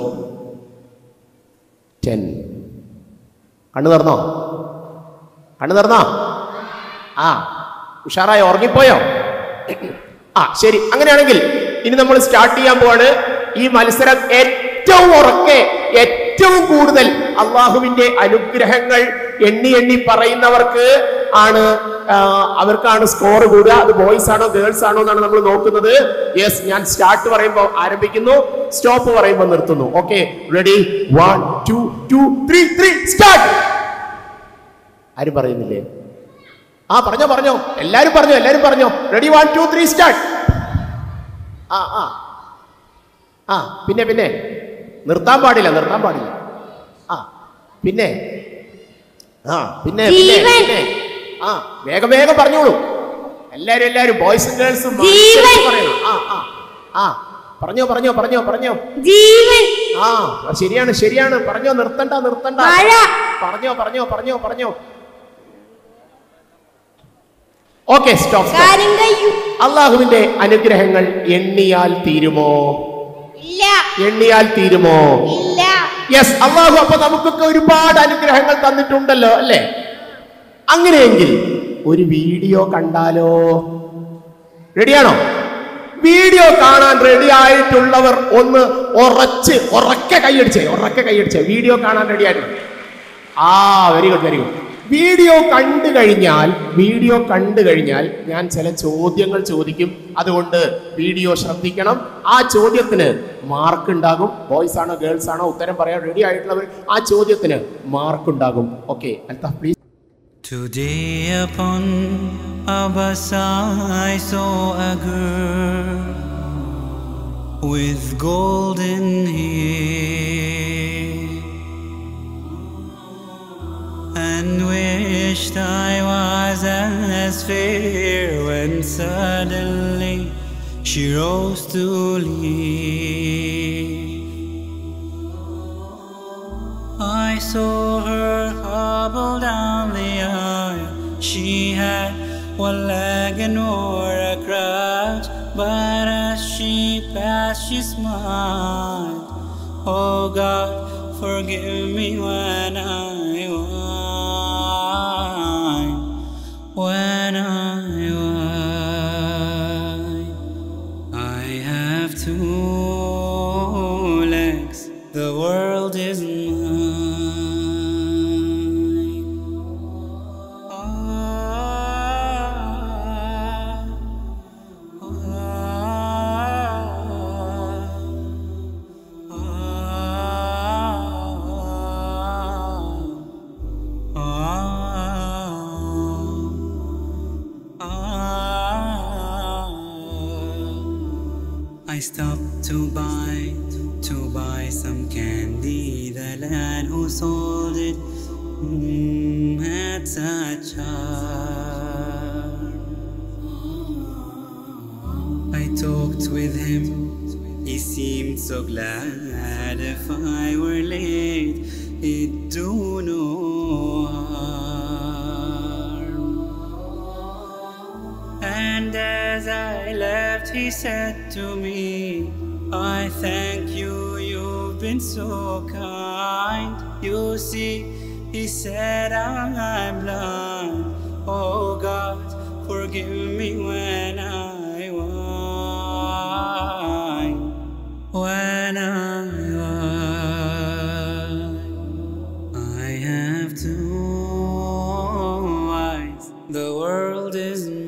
ten കണ്ണു തുറന്നോ കണ്ണു തുറന്നോ ആ ഉഷാറായി ഉറങ്ങിപ്പോയോ ആ ശരി അങ്ങനെയാണെങ്കിൽ ഇനി നമ്മൾ സ്റ്റാർട്ട് ചെയ്യാൻ പോവാണ് ഈ മത്സരം ഏറ്റവും ഉറക്കെ ഏറ്റവും കൂടുതൽ അള്ളാഹുവിന്റെ അനുഗ്രഹങ്ങൾ എണ്ണി എണ്ണി പറയുന്നവർക്ക് ആണ് ആ, അവർക്കാണ് സ്കോർ കൂടുക അത് ബോയ്സ് ആണോ ഗേൾസ് ആണോ എന്നാണ് നമ്മൾ നോക്കുന്നത് യെസ് ഞാൻ സ്റ്റാർട്ട് പറയുമ്പോൾ ആരംഭിക്കുന്നു സ്റ്റോപ്പ് പറയുമ്പോൾ നിർത്തുന്നു okay ready one two two three three start ആരും പറയുന്നില്ലേ ആ പറഞ്ഞോ പറഞ്ഞോ എല്ലാരും പറഞ്ഞോ എല്ലാരും പറഞ്ഞോ ready one two three start ആ ആ ആ പിന്നെ പിന്നെ നിർത്താൻ പാടില്ല നിർത്താൻ പാടില്ല ആ പിന്നെ ആ പിന്നെ പിന്നെ ജീവൻ. പിന്നെ ആ വേഗം വേഗം പറഞ്ഞോളൂ എല്ലാരും എല്ലാരും ബോയ്സും ഗേൾസും ജീവൻ. പറയണം ആ ആ ആ പറഞ്ഞോ പറഞ്ഞോ പറഞ്ഞോ പറഞ്ഞോ ജീവൻ ആ ശരിയാണ് ശരിയാണ് പറഞ്ഞോ നിർത്തണ്ട നിർത്തണ്ട മഴ. പറഞ്ഞോ പറഞ്ഞോ പറഞ്ഞോ പറഞ്ഞോ ഓക്കെ സ്റ്റോപ്പ് കാര്യം കഴിയും അള്ളാഹുവിന്റെ അനുഗ്രഹങ്ങൾ എണ്ണിയാൽ തീരുമോ ഇല്ല എണ്ണിയാൽ തീരുമോ ഇല്ല യെസ് അള്ളാഹു അപ്പൊ നമുക്കൊക്കെ ഒരുപാട് അനുഗ്രഹങ്ങൾ തന്നിട്ടുണ്ടല്ലോ അല്ലേ അങ്ങനെയെങ്കിൽ ഒരു വീഡിയോ കണ്ടാലോ റെഡിയാണോ വീഡിയോ കാണാൻ റെഡി ആയിട്ടുള്ളവർ ഒന്ന് ഉറച്ച് ഉറക്കെ കൈയടിച്ചേ ഉറക്കെ കൈയടിച്ചേ വീഡിയോ കാണാൻ റെഡി ആയിട്ടുണ്ട് ആ very good very good video കണ്ടു കഴിഞ്ഞാൽ വീഡിയോ കണ്ടു കഴിഞ്ഞാൽ ഞാൻ ചില ചോദ്യങ്ങൾ ചോദിക്കും അതുകൊണ്ട് വീഡിയോ ശ്രദ്ധിക്കണം ആ ചോദ്യത്തിന് മാർക്ക് ഉണ്ടാകും ബോയ്സ് ആണോ ഗേൾസ് ആണോ ഉത്തരം പറയാൻ റെഡി ആയിട്ടുള്ളവർ ആ ചോദ്യത്തിന് മാർക്ക് ഉണ്ടാകും okay Althaf please Today upon a bus I saw a girl with golden hair and wished I was as fair when suddenly she rose to leave. I saw her hobble down the aisle. She had one leg and wore a crutch, but as she passed, she smiled. Oh God, forgive me when I whine, when I whine. I have two legs, the world is mine. I stopped to buy, to buy some candy. The lad who sold it mm, had such charm. I talked with him, he seemed so glad. If I were late, he'd do no harm. And as I left, he said to me, I thank you, you've been so kind. You see, he said, I'm blind. Oh God, forgive me when I whine. When I whine, I have two eyes. The world is mine.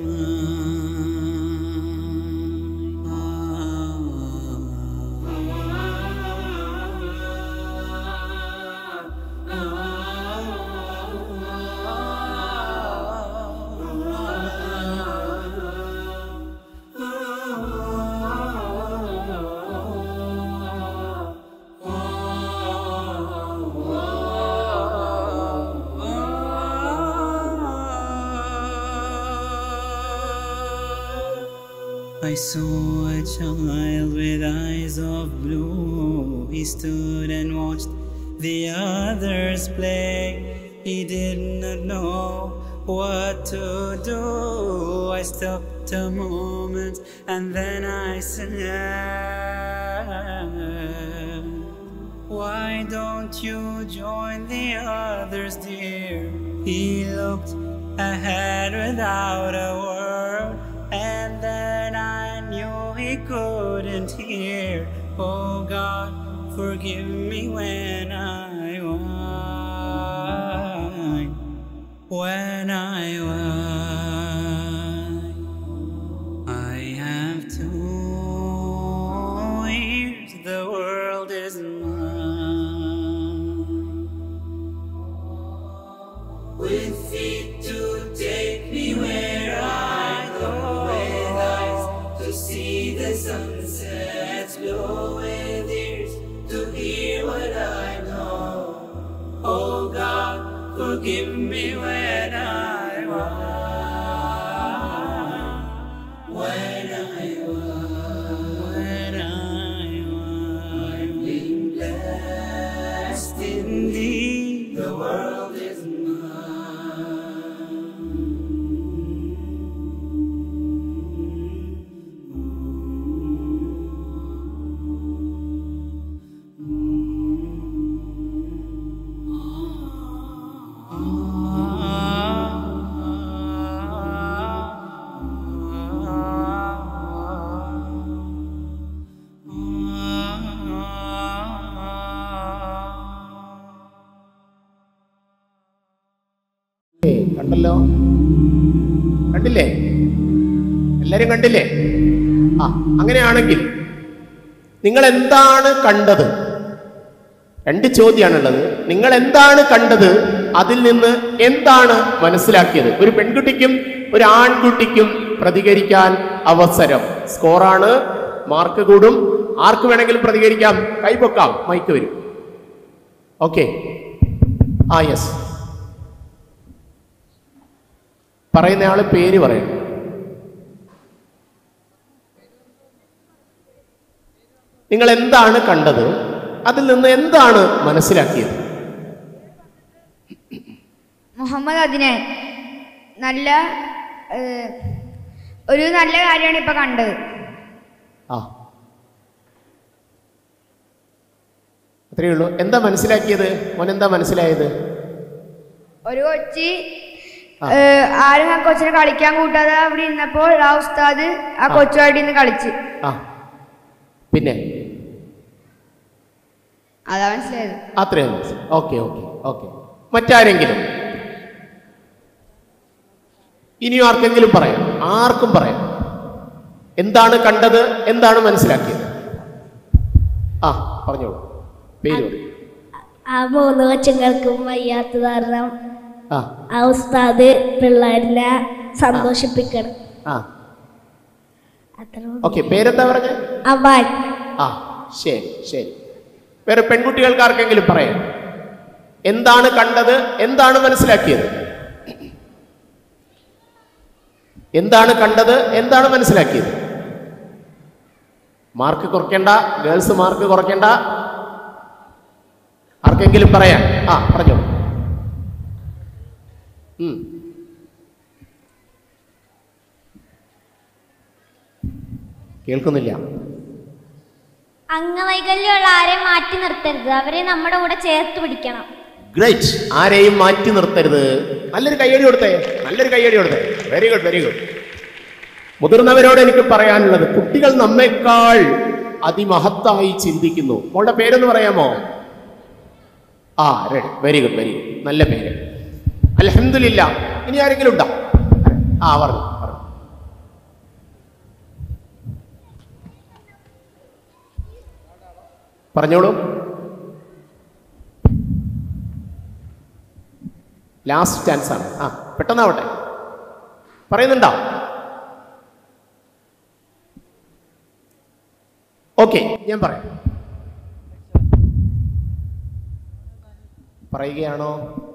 I saw a child with eyes of blue. He stood and watched the others play. He did not know what to do. I stopped a moment and then I said, Why don't you join the others, dear? He looked ahead without a word, and then I knew he couldn't hear. Oh God, forgive me when I whine, when I whine. I have two ears, the world is mine. With feet to take me where I go, with eyes to see the sunsets glow, with ears to hear what I know. Oh God, forgive me when I whine, when I whine, when I whine. I've been blessed indeed. The world is mine. കണ്ടല്ലോ കണ്ടില്ലേ എല്ലാരും കണ്ടില്ലേ ആ അങ്ങനെയാണെങ്കിൽ നിങ്ങൾ എന്താണ് കണ്ടത് രണ്ട് ചോദ്യമാണുള്ളത് നിങ്ങൾ എന്താണ് കണ്ടത് അതിൽ നിന്ന് എന്താണ് മനസ്സിലാക്കിയത് ഒരു പെൺകുട്ടിക്കും ഒരു ആൺകുട്ടിക്കും പ്രതികരിക്കാൻ അവസരം സ്കോറാണ് മാർക്ക് കൂടും ആർക്ക് വേണമെങ്കിലും പ്രതികരിക്കാം കൈപൊക്കാം മൈക്ക് വരും ഓക്കെ ആ യെസ് പറയുന്നയാള് പേര് പറയണം നിങ്ങൾ എന്താണ് കണ്ടത് അതിൽ നിന്ന് എന്താണ് മനസ്സിലാക്കിയത് മുഹമ്മദ് അതിനെ നല്ല ഏഹ്, ഒരു നല്ല കാര്യമാണ് ഇപ്പൊ കണ്ടത് ആ അത്രയേ ഉള്ളൂ എന്താ മനസ്സിലാക്കിയത് മോൻ എന്താ മനസ്സിലായത് ഒരു കൊച്ചി ആ. ഏഹ്, ആരും ആ കൊച്ചിനെ കളിക്കാൻ കൂട്ടാതെ അവിടെ ഇരുന്നപ്പോൾ ആ ഉസ്താദ് ആ കൊച്ചുമായിട്ട് ഇന്ന് കളിച്ച് ആ പിന്നെ അതാ മനസ്സിലായത് അത്രയും ഓക്കെ ഓക്കെ ഓക്കെ മറ്റാരെങ്കിലും ഇനിയും ആർക്കെങ്കിലും പറയാം ആർക്കും പറയാം എന്താണ് എന്താണ് മനസ്സിലാക്കിയത് ആ പറഞ്ഞോളൂ പേര് പറയൂ. ആ മൂന്ന് കൊച്ചുങ്ങൾക്കും വയ്യാത്ത കാരണം ആ ആ ഉസ്താദ് പിള്ളേരിനെ സന്തോഷിപ്പിക്കണം ആ അത്ര ഓക്കെ പേരെന്താ പറഞ്ഞത് അവൻ ആ ശരി ശരി വേറെ പെൺകുട്ടികൾക്ക് ആർക്കെങ്കിലും പറയാം എന്താണ് കണ്ടത് എന്താണ് മനസ്സിലാക്കിയത് എന്താണ് കണ്ടത് എന്താണ് മനസ്സിലാക്കിയത് മാർക്ക് കുറയ്ക്കണ്ട ഗേൾസ് മാർക്ക് കുറയ്ക്കണ്ട ആർക്കെങ്കിലും പറയാം ആ പറഞ്ഞോ ഉം. കേൾക്കുന്നില്ല അംഗവൈകല്യമുള്ള ആരെ മാറ്റി നിർത്തരുത് അവരെ നമ്മുടെ കൂടെ ചേർത്ത് പിടിക്കണം ഗ്രേറ്റ് ആരെയും മാറ്റി നിർത്തരുത് നല്ലൊരു കയ്യടി കൊടുത്തേ നല്ലൊരു കയ്യടി കൊടുത്തേ വെരി ഗുഡ് വെരി ഗുഡ് മുതിർന്നവരോട് എനിക്ക് പറയാനുള്ളത് കുട്ടികൾ നമ്മെക്കാൾ അതിമഹത്തായി ചിന്തിക്കുന്നു മോളുടെ പേരൊന്ന് പറയാമോ ആ ready very good very good നല്ല പേര് അലഹമില്ല ഇനി ആരെങ്കിലും ഉണ്ടോ ആ പറഞ്ഞു പറഞ്ഞു പറഞ്ഞോളൂ ലാസ്റ്റ് ചാൻസ് ആണ് ആ പെട്ടെന്നാവട്ടെ പറയുന്നുണ്ടോ ഓക്കെ ഞാൻ പറയാം പറയുകയാണോ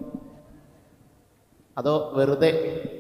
അതോ വെറുതെ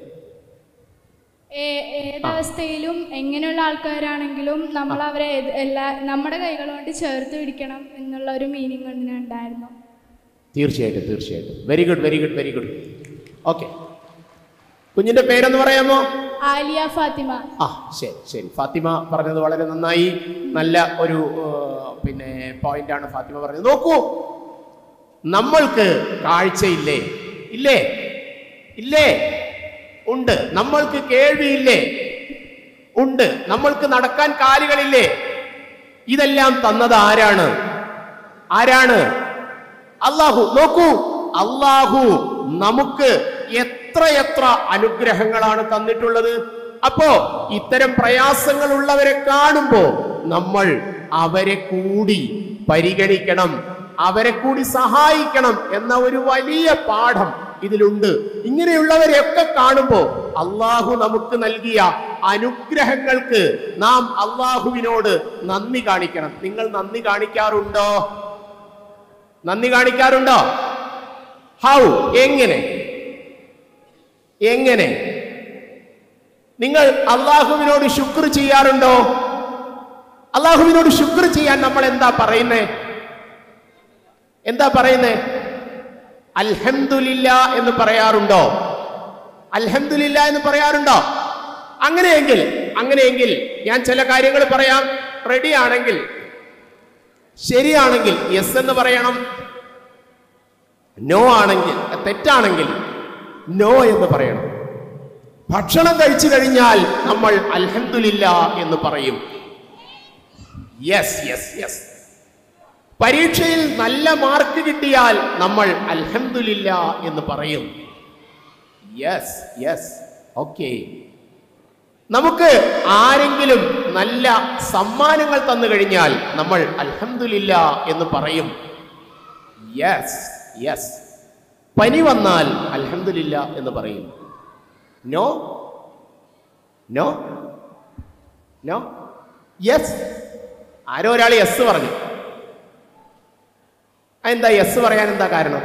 ഏ- ഏതവസ്ഥയിലും എങ്ങനെയുള്ള ആൾക്കാരാണെങ്കിലും നമ്മൾ അവരെ ഏത് എല്ലാ നമ്മുടെ കൈകൾ കൊണ്ട് ചേർത്ത് പിടിക്കണം എന്നുള്ള ഒരു മീനിങ് ഉണ്ടായിരുന്നു തീർച്ചയായിട്ടും തീർച്ചയായിട്ടും very good very good very good okay കുഞ്ഞിന്റെ പേരെന്ന് പറയാമോ ആലിയ ഫാത്തിമ ആ ശരി ശരി ഫാത്തിമ പറഞ്ഞത് വളരെ നന്നായി നല്ല ഒരു ആ, പിന്നെ പോയിന്റ് ആണ് ഫാത്തിമ പറഞ്ഞത് നോക്കൂ നമ്മൾക്ക് കാഴ്ചയില്ലേ ഇല്ലേ ഇല്ലേ ഉണ്ട് നമ്മൾക്ക് കേൾവിയില്ലേ ഉണ്ട് നമ്മൾക്ക് നടക്കാൻ കാലുകളില്ലേ ഇതെല്ലാം തന്നത് ആരാണ് ആരാണ് അള്ളാഹു നോക്കൂ അള്ളാഹു നമുക്ക് എത്ര എത്ര അനുഗ്രഹങ്ങളാണ് തന്നിട്ടുള്ളത് അപ്പോ ഇത്തരം പ്രയാസങ്ങൾ ഉള്ളവരെ കാണുമ്പോ നമ്മൾ അവരെ കൂടി പരിഗണിക്കണം അവരെ കൂടി സഹായിക്കണം എന്ന ഒരു വലിയ പാഠം ഇതിലുണ്ട് ഇങ്ങനെയുള്ളവരെയൊക്കെ കാണുമ്പോ അള്ളാഹു നമുക്ക് നൽകിയ അനുഗ്രഹങ്ങൾക്ക് നാം അള്ളാഹുവിനോട് നന്ദി കാണിക്കണം നിങ്ങൾ നന്ദി കാണിക്കാറുണ്ടോ നന്ദി കാണിക്കാറുണ്ടോ ഹൗ എങ്ങനെ എങ്ങനെ നിങ്ങൾ അള്ളാഹുവിനോട് ശുക്ർ ചെയ്യാറുണ്ടോ അള്ളാഹുവിനോട് ശുക്ർ ചെയ്യാൻ നമ്മൾ എന്താ പറയുന്നേ എന്താ പറയുന്നേ അൽഹംദുലില്ല എന്ന് പറയാറുണ്ടോ അൽഹംദുലില്ല എന്ന് പറയാറുണ്ടോ അങ്ങനെയെങ്കിൽ അങ്ങനെയെങ്കിൽ ഞാൻ ചില കാര്യങ്ങൾ പറയാം റെഡി ആണെങ്കിൽ ശരിയാണെങ്കിൽ യെസ് എന്ന് പറയണം നോ ആണെങ്കിൽ തെറ്റാണെങ്കിൽ നോ എന്ന് പറയണം ഭക്ഷണം കഴിച്ചു കഴിഞ്ഞാൽ നമ്മൾ അൽഹംദുലില്ല എന്ന് പറയും യെസ് യെസ് യെസ് പരീക്ഷയിൽ നല്ല മാർക്ക് കിട്ടിയാൽ നമ്മൾ അൽഹംദുലില്ല എന്ന് പറയും യെസ് യെസ് ഓക്കെ നമുക്ക് ആരെങ്കിലും നല്ല സമ്മാനങ്ങൾ തന്നു കഴിഞ്ഞാൽ നമ്മൾ അൽഹംദുലില്ല എന്ന് പറയും യെസ് യെസ് പനി വന്നാൽ അൽഹംദുലില്ല എന്ന് പറയും നോ നോ നോ യെസ് ആരോ ഒരാൾ യെസ് പറഞ്ഞു എന്താ യെസ് പറയാൻ എന്താ കാരണം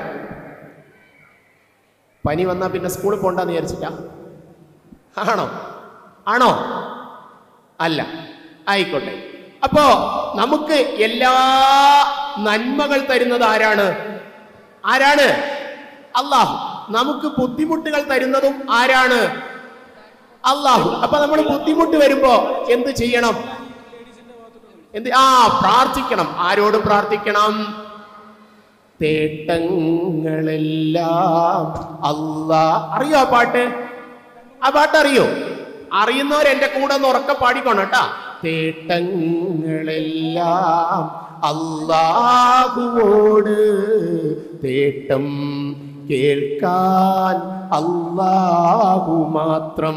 പനി വന്നാൽ പിന്നെ സ്കൂളിൽ പോണ്ടെന്ന് വിചാരിച്ചിട്ടാ ആണോ ആണോ അല്ല ആയിക്കോട്ടെ അപ്പോ നമുക്ക് എല്ലാ നന്മകൾ തരുന്നത് ആരാണ് ആരാണ് അള്ളാഹു നമുക്ക് ബുദ്ധിമുട്ടുകൾ തരുന്നതും ആരാണ് അള്ളാഹു അപ്പൊ നമ്മൾ ബുദ്ധിമുട്ട് വരുമ്പോ എന്ത് ചെയ്യണം എന്ത് ആ പ്രാർത്ഥിക്കണം ആരോട് പ്രാർത്ഥിക്കണം തേട്ടങ്ങളെല്ലാം അല്ലാ അറിയോ ആ പാട്ട് ആ പാട്ട് അറിയോ അറിയുന്നവർ എന്റെ കൂടെ ഒന്ന് ഉറക്കെ പാടിക്കോണം കേട്ടാ തേട്ടങ്ങളെല്ലാം അല്ലാഹുവോട് തേട്ടം കേൾക്കാൻ അല്ലാഹു മാത്രം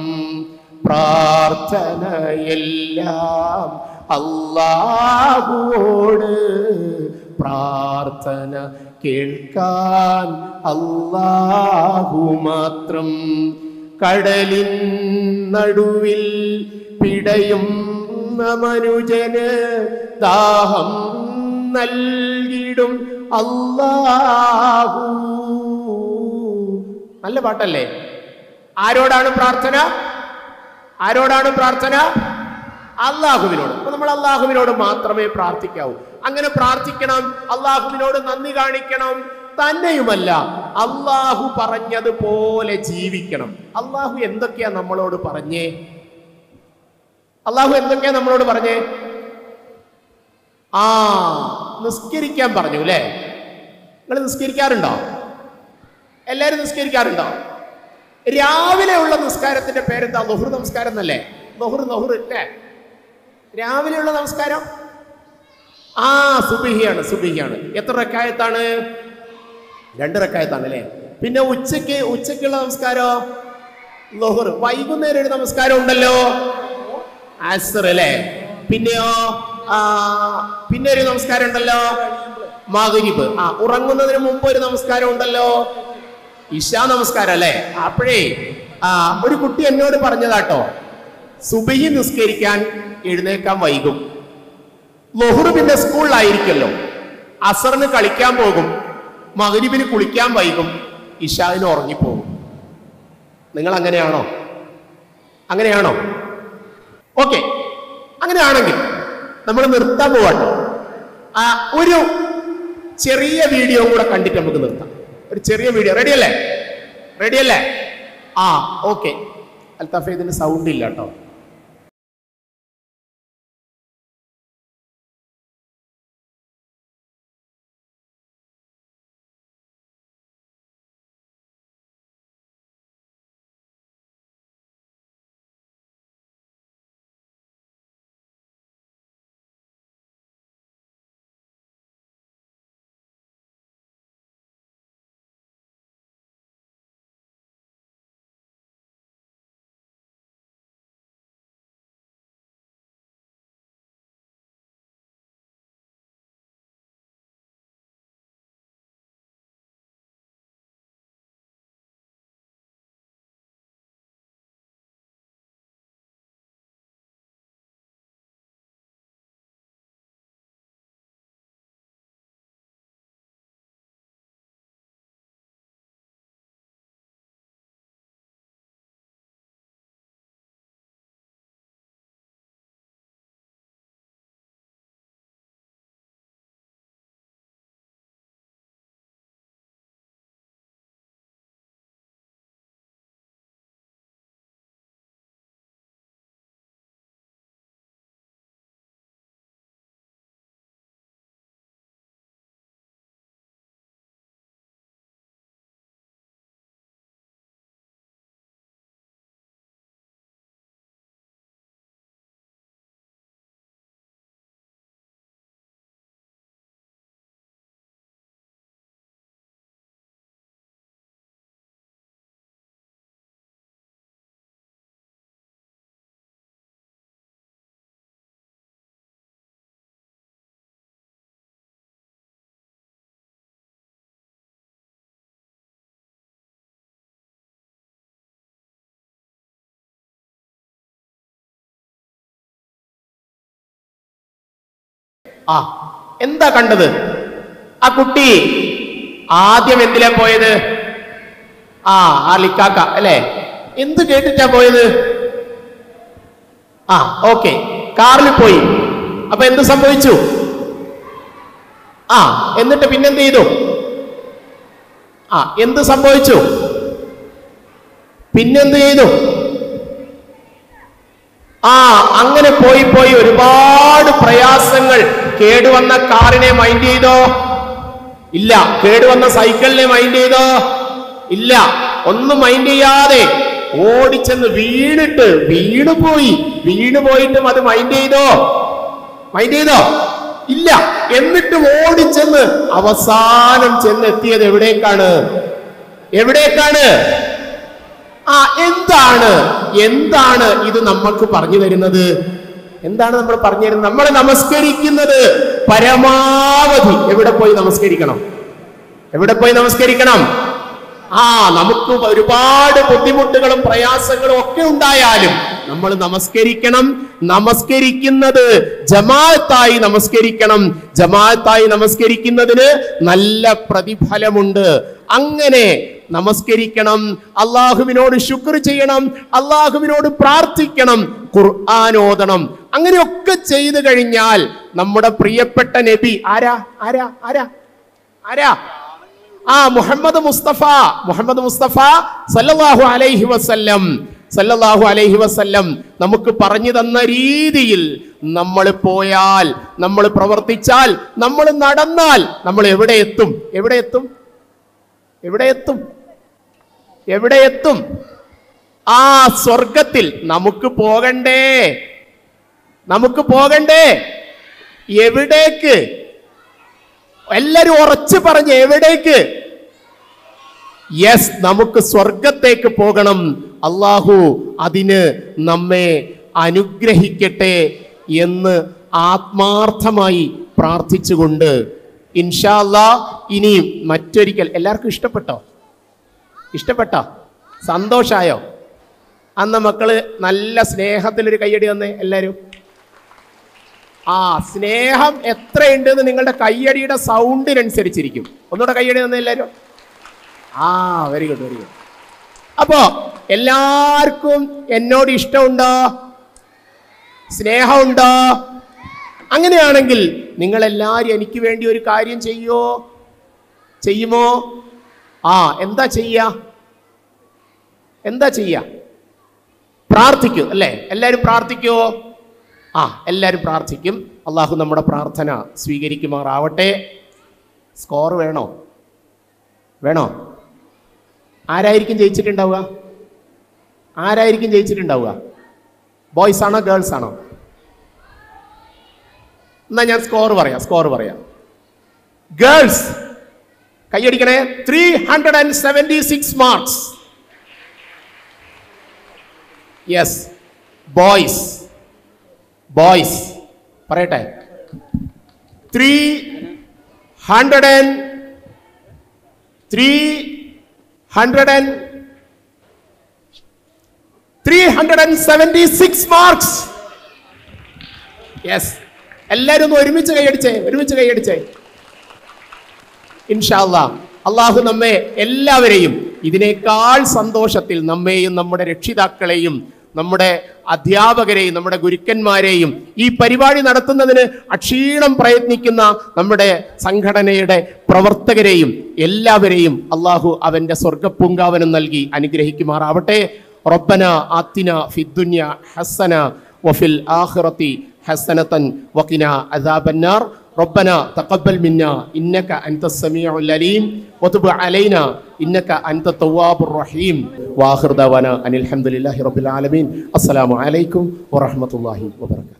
പ്രാർത്ഥനയെല്ലാം അല്ലാഹുവോട് പ്രാർത്ഥന കേൾക്കാൻ അല്ലാഹു മാത്രം കടലിൻ നടുവിൽ പിടയുന്ന മനുജന് ദാഹം നൽകിടും അല്ലാഹു നല്ല പാട്ടല്ലേ ആരോടാണ് പ്രാർത്ഥന ആരോടാണ് പ്രാർത്ഥന അള്ളാഹുവിനോട് അപ്പൊ നമ്മൾ അള്ളാഹുവിനോട് മാത്രമേ പ്രാർത്ഥിക്കാവൂ അങ്ങനെ പ്രാർത്ഥിക്കണം അള്ളാഹുവിനോട് നന്ദി കാണിക്കണം തന്നെയുമല്ല അള്ളാഹു പറഞ്ഞതുപോലെ ജീവിക്കണം അള്ളാഹു എന്തൊക്കെയാ നമ്മളോട് പറഞ്ഞേ അള്ളാഹു എന്തൊക്കെയാ നമ്മളോട് പറഞ്ഞേ ആ നിസ്കരിക്കാൻ പറഞ്ഞു അല്ലേ നിങ്ങൾ നിസ്കരിക്കാറുണ്ടോ എല്ലാവരും നിസ്കരിക്കാറുണ്ടോ രാവിലെ ഉള്ള നിസ്കാരത്തിന്റെ പേരെന്താ ലൊഹുർ നമസ്കാരം എന്നല്ലേ ലൊഹുർ ലൊഹുർ അല്ലേ രാവിലെയുള്ള നമസ്കാരം ആ സുബിഹിയാണ് സുബിഹിയാണ് എത്ര റക്കായത്താണ് രണ്ട് റക്കായത്താണ് അല്ലേ പിന്നെ ഉച്ചയ്ക്ക് ഉച്ചയ്ക്കുള്ള നമസ്കാരോ ലൊഹുർ വൈകുന്നേരം ഒരു നമസ്കാരം ഉണ്ടല്ലോ അസർ അല്ലേ പിന്നെയോ ആ പിന്നെ ഒരു നമസ്കാരം ഉണ്ടല്ലോ മകരിബ് ആ ഉറങ്ങുന്നതിന് മുമ്പ് ഒരു നമസ്കാരം ഉണ്ടല്ലോ ഇഷാ നമസ്കാരം അല്ലേ അപ്പോഴേ ആ ഒരു കുട്ടി എന്നോട് പറഞ്ഞതാട്ടോ സുബഹി നിസ്കരിക്കാൻ എഴുന്നേക്കാൻ വൈകും ലൊഹുർ പിന്നെ സ്കൂളിലായിരിക്കല്ലോ അസറിന് കളിക്കാൻ പോകും മകരിബിന് കുളിക്കാൻ വൈകും ഇഷാവിന് ഉറങ്ങിപ്പോകും നിങ്ങൾ അങ്ങനെയാണോ അങ്ങനെയാണോ ഓക്കെ അങ്ങനെയാണെങ്കിൽ നമ്മൾ നിർത്താൻ പോവാട്ടോ ആ ഒരു ചെറിയ വീഡിയോ കൂടെ കണ്ടിട്ട് നമുക്ക് നിർത്താം ഒരു ചെറിയ വീഡിയോ റെഡി അല്ലേ റെഡി അല്ലേ ആ ഓക്കെ അൽത്താഫ ഇതിന് സൗണ്ട് ഇല്ല കേട്ടോ ആ എന്താ കണ്ടത് ആ കുട്ടി ആദ്യം എന്തിലാ പോയത് ആ ആ ലിക്കാക്ക അല്ലേ എന്ത് കേട്ടിട്ടാ പോയത് ആ ഓക്കെ കാറിൽ പോയി അപ്പൊ എന്ത് സംഭവിച്ചു ആ എന്നിട്ട് പിന്നെന്ത് ചെയ്തു ആ എന്ത് സംഭവിച്ചു പിന്നെന്ത് ചെയ്തു ആ അങ്ങനെ പോയി പോയി ഒരുപാട് പ്രയാസങ്ങൾ കേടുവന്ന കാറിനെ മൈൻഡ് ചെയ്തോ ഇല്ല കേടുവന്ന സൈക്കിളിനെ മൈൻഡ് ചെയ്തോ ഇല്ല ഒന്നും മൈൻഡ് ചെയ്യാതെ ഓടിച്ചെന്ന് വീണിട്ട് വീണു പോയി വീണു പോയിട്ടും അത് മൈൻഡ് ചെയ്തോ മൈൻഡ് ചെയ്തോ ഇല്ല എന്നിട്ടും ഓടിച്ചെന്ന് അവസാനം ചെന്ന് എത്തിയത് എവിടേക്കാണ് എവിടേക്കാണ് ആ എന്താണ് എന്താണ് ഇത് നമുക്ക് പറഞ്ഞു തരുന്നത് എന്താണ് നമ്മൾ പറഞ്ഞു തരുന്നത് നമ്മൾ നമസ്കരിക്കുന്നത് പരമാവധി എവിടെ പോയി നമസ്കരിക്കണം എവിടെ പോയി നമസ്കരിക്കണം ആ നമുക്ക് ഒരുപാട് ബുദ്ധിമുട്ടുകളും പ്രയാസങ്ങളും ഒക്കെ ഉണ്ടായാലും നമ്മൾ നമസ്കരിക്കണം നമസ്കരിക്കുന്നത് ജമാഅത്തായി നമസ്കരിക്കണം ജമാഅത്തായി നമസ്കരിക്കുന്നതിന് നല്ല പ്രതിഫലമുണ്ട് അങ്ങനെ നമസ്കരിക്കണം അള്ളാഹുവിനോട് ശുക്ർ ചെയ്യണം അള്ളാഹുവിനോട് പ്രാർത്ഥിക്കണം ഖുർആൻ ഓതണം അങ്ങനെയൊക്കെ ചെയ്തു കഴിഞ്ഞാൽ നമ്മുടെ പ്രിയപ്പെട്ട നബി ആരാ ആരാ ആരാ ആരാ ആ മുഹമ്മദ് മുസ്തഫ മുഹമ്മദ് മുസ്തഫ സല്ലല്ലാഹു അലൈഹി വസല്ലം സല്ലല്ലാഹു അലൈഹി വസല്ലം നമുക്ക് പറഞ്ഞു തന്ന രീതിയിൽ നമ്മൾ പോയാൽ നമ്മൾ പ്രവർത്തിച്ചാൽ നമ്മൾ നടന്നാൽ നമ്മൾ എവിടെ എത്തും എവിടെ എത്തും എവിടെ എത്തും എവിടെ എത്തും ആ സ്വർഗത്തിൽ നമുക്ക് പോകണ്ടേ നമുക്ക് പോകണ്ടേ എവിടേക്ക് എല്ലാരും ഉറച്ചു പറഞ്ഞ് എവിടേക്ക് യെസ് നമുക്ക് സ്വർഗത്തേക്ക് പോകണം അള്ളാഹു അതിന് നമ്മെ അനുഗ്രഹിക്കട്ടെ എന്ന് ആത്മാർത്ഥമായി പ്രാർത്ഥിച്ചുകൊണ്ട് ഇൻഷാല്ല ഇനിയും മറ്റൊരിക്കൽ എല്ലാവർക്കും ഇഷ്ടപ്പെട്ടോ ഇഷ്ടപ്പെട്ടോ സന്തോഷായോ അന്ന് മക്കള് നല്ല സ്നേഹത്തിലൊരു കയ്യടി തന്നേ എല്ലാവരും ആ സ്നേഹം എത്രയുണ്ട് എന്ന് നിങ്ങളുടെ കയ്യടിയുടെ സൗണ്ടിനനുസരിച്ചിരിക്കും ഒന്നുകൂടെ കയ്യടി തന്നെ എല്ലാവരും ആ വെരി ഗുഡ് വെരി ഗുഡ് അപ്പോ എല്ലാവർക്കും എന്നോട് ഇഷ്ടമുണ്ടോ സ്നേഹമുണ്ടോ അങ്ങനെയാണെങ്കിൽ നിങ്ങൾ എല്ലാവരും എനിക്ക് വേണ്ടി ഒരു കാര്യം ചെയ്യോ ചെയ്യുമോ ആ എന്താ ചെയ്യ എന്താ ചെയ്യ പ്രാർത്ഥിക്കൂ അല്ലേ എല്ലാവരും പ്രാർത്ഥിക്കുമോ ആ എല്ലാവരും പ്രാർത്ഥിക്കും അള്ളാഹു നമ്മുടെ പ്രാർത്ഥന സ്വീകരിക്കുമാറാവട്ടെ സ്കോർ വേണോ വേണോ ആരായിരിക്കും ജയിച്ചിട്ടുണ്ടാവുക ആരായിരിക്കും ജയിച്ചിട്ടുണ്ടാവുക ബോയ്സ് ആണോ ഗേൾസ് ആണോ എന്നാ ഞാൻ സ്കോർ പറയാം സ്കോർ പറയാം ഗേൾസ് കൈയടിക്കണേ three hundred and seventy six marks yes boys boys പറയട്ടെ three hundred and three hundred and three hundred and seventy six marks yes എല്ലാവരും ഒന്ന് ഒരുമിച്ച് കൈയടിച്ചേ ഒരുമിച്ച് കൈയടിച്ചേ ഇൻഷാല്ല അള്ളാഹു നമ്മെ എല്ലാവരെയും ഇതിനേക്കാൾ സന്തോഷത്തിൽ നമ്മെയും നമ്മുടെ രക്ഷിതാക്കളെയും നമ്മുടെ അധ്യാപകരെയും നമ്മുടെ ഗുരുക്കന്മാരെയും ഈ പരിപാടി നടത്തുന്നതിന് അക്ഷീണം പ്രയത്നിക്കുന്ന നമ്മുടെ സംഘടനയുടെ പ്രവർത്തകരെയും എല്ലാവരെയും അള്ളാഹു അവന്റെ സ്വർഗപ്പൂങ്കാവനം നൽകി അനുഗ്രഹിക്കുമാറാവട്ടെ റബ്ബന ആത്തിന ഫിദ്ദുന്യ ഹസന വഫിൽ ആഖിറത്തി ഹസനത്തൻ വഖിന അദാബന്നാർ ربنا تقبل منا إنك أنت السميع العليم وتب علينا إنك أنت التواب الرحيم وآخر دعوانا أن الحمد لله رب العالمين السلام عليكم ورحمة الله وبركاته